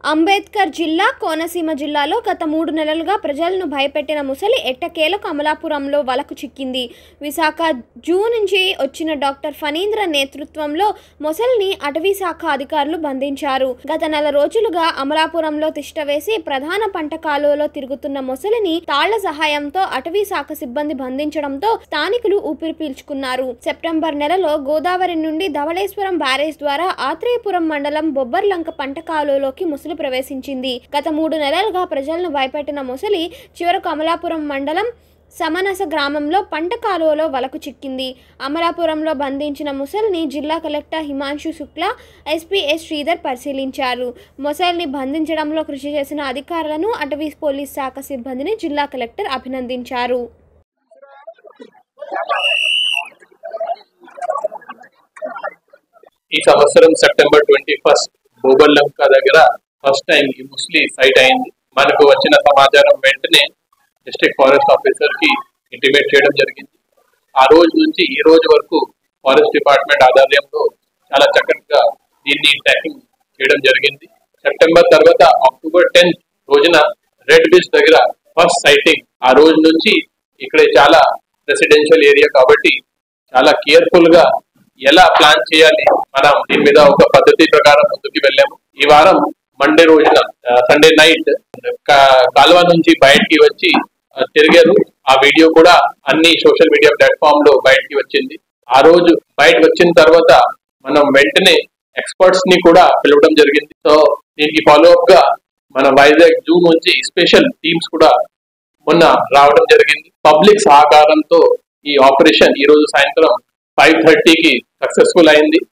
అంబేద్కర్ జిల్లా కోనసీమ జిల్లాలో గత మూడు నెలలుగా ప్రజలను భయపెట్టిన ముసలి ఎట్టకేలకు అమలాపురంలో వలకు చిక్కింది విశాఖ జూ నుంచి వచ్చిన డాక్టర్ ఫణీంద్ర నేతృత్వంలో మొసలిని అటవీ శాఖ అధికారులు బంధించారు గత నెల రోజులుగా అమలాపురంలో తిష్టవేసి ప్రధాన పంట కాలువలో తిరుగుతున్న మొసలిని తాళ్ల సహాయంతో అటవీ శాఖ సిబ్బంది బంధించడంతో స్థానికులు ఊపిరి పీల్చుకున్నారు సెప్టెంబర్ నెలలో గోదావరి నుండి ధవళేశ్వరం బ్యారేజ్ ద్వారా ఆత్రేయపురం మండలం బొబ్బర్లంక పంట కాలువలోకి ముసలి ప్రవేశించింది గత మూడు నెలలుగా ప్రజలను భయపెట్టిన ముసలి చివరకు అమలాపురం మండలం సమనస గ్రామంలో పంట కాలువలో వలకు చిక్కింది అమలాపురంలో బంధించిన ముసలిని జిల్లా collector Himanshu Shukla SP S Sridhar పరిశీలించారు మొసలిని బంధించడంలో కృషి చేసిన అధికారులను అటవీ పోలీస్ శాఖ సిబ్బందిని జిల్లా కలెక్టర్ అభినందించారు ఈ సంవత్సరం సెప్టెంబర్ ట్వంటీ ఫస్ట్ బోబల్లంక దగ్గర ఫస్ట్ టైం ఈ ముస్లి సైట్ అయింది మనకు వచ్చిన సమాచారం వెంటనే డిస్ట్రిక్ట్ ఫారెస్ట్ ఆఫీసర్ కి ఇంటిమేట్ చేయడం జరిగింది ఆ రోజు నుంచి ఈ రోజు వరకు ఫారెస్ట్ డిపార్ట్మెంట్ ఆధ్వర్యంలో చాలా చక్కగా దీన్ని ట్రాకింగ్ చేయడం జరిగింది సెప్టెంబర్ తర్వాత అక్టోబర్ టెన్త్ రోజున రెడ్ బీచ్ దగ్గర ఫస్ట్ సైటింగ్ ఆ రోజు నుంచి ఇక్కడ చాలా రెసిడెన్షియల్ ఏరియా కాబట్టి చాలా కేర్ఫుల్ గా ఎలా ప్లాన్ చేయాలి మనం దీని మీద ఒక పద్ధతి ప్రకారం ముందుకు వెళ్ళాము ఈ వారం మండే రోజున సండే నైట్ కాలువ నుంచి బయటికి వచ్చి ఆ, తిరిగారు ఆ వీడియో కూడా అన్ని సోషల్ మీడియా ప్లాట్ఫామ్ లో బయటికి వచ్చింది ఆ రోజు బయటకు వచ్చిన తర్వాత మనం వెంటనే ఎక్స్పర్ట్స్ ని కూడా పిలవడం జరిగింది సో దీనికి ఫాలో అప్ గా మన వైజాగ్ జూ నుంచి స్పెషల్ టీమ్స్ కూడా మొన్న రావడం జరిగింది పబ్లిక్ సహకారంతో ఈ ఆపరేషన్ ఈ రోజు సాయంత్రం ఫైవ్ థర్టీకి సక్సెస్ఫుల్ అయింది